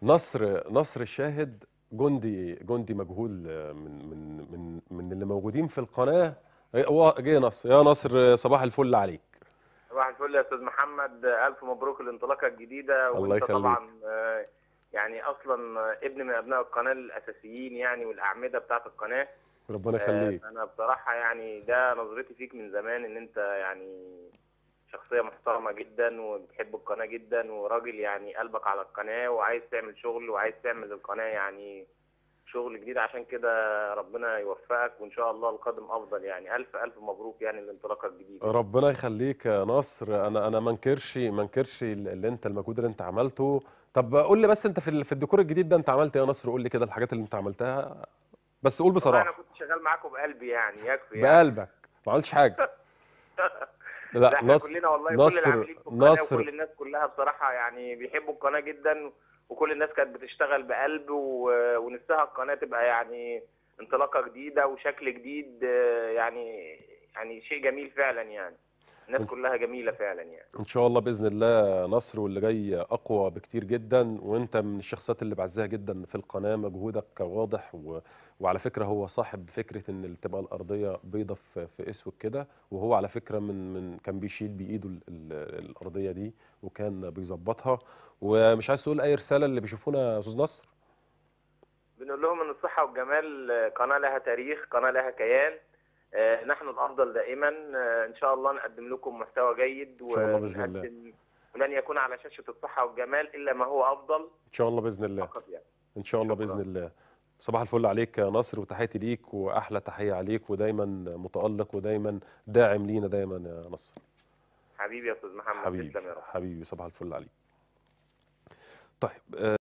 نصر نصر الشاهد جندي جندي مجهول من من من من اللي موجودين في القناه هو جه نصر يا نصر صباح الفل عليك صباح الفل يا استاذ محمد الف مبروك الانطلاقه الجديده الله وانت يخليك. طبعا آه، يعني اصلا ابن من ابناء القناه الاساسيين يعني والاعمده بتاعه القناه ربنا آه، يخليك انا بصراحه يعني ده نظرتي فيك من زمان ان انت يعني شخصيه محترمه جدا وبتحب القناه جدا وراجل يعني قلبك على القناه وعايز تعمل شغل وعايز تعمل القناه يعني شغل جديد عشان كده ربنا يوفقك وان شاء الله القادم افضل يعني الف الف مبروك يعني الانطلاقه الجديده ربنا يخليك يا نصر انا انا ما انكرش ما انكرش اللي انت المجهود اللي انت عملته طب قول لي بس انت في ال- في الديكور الجديد ده انت عملت ايه يا نصر قول لي كده الحاجات اللي انت عملتها بس قول والله انا بصراحه كنت شغال معاكم بقلبي يعني يكفي يعني بقلبك ما عملتش حاجه لا لا احنا نصر كلنا والله كل نصر العاملين في القناه نصر وكل الناس كلها بصراحه يعني بيحبوا القناه جدا وكل الناس كانت بتشتغل بقلب و- ونفسها القناه تبقى يعني انطلاقه جديده وشكل جديد آه، يعني يعني شيء جميل فعلا يعني الناس كلها جميله فعلا يعني ان شاء الله باذن الله نصر واللي جاي اقوى بكتير جدا وانت من الشخصيات اللي بعزها جدا في القناه مجهودك واضح و... وعلى فكره هو صاحب فكره ان تبقى الارضيه بيضه في, في اسود كده وهو على فكره من من كان بيشيل بايده ال... ال... الارضيه دي وكان بيظبطها ومش عايز تقول اي رساله اللي بيشوفونا يا استاذ نصر بنقول لهم ان الصحه والجمال آه، قناه لها تاريخ قناه لها كيان آه، نحن الافضل دائما آه، ان شاء الله نقدم لكم محتوى جيد إن شاء الله بإذن الله. ونقدم ولن يكون على شاشه الصحه والجمال الا ما هو افضل ان شاء الله باذن الله فقط يعني ان شاء الله شكراً. باذن الله صباح الفل عليك يا نصر وتحياتي ليك واحلى تحيه عليك ودايما متالق ودايما داعم لينا دايما يا نصر حبيبي يا استاذ محمد حبيبي تسلم يا رب حبيبي صباح الفل عليك طيب آه،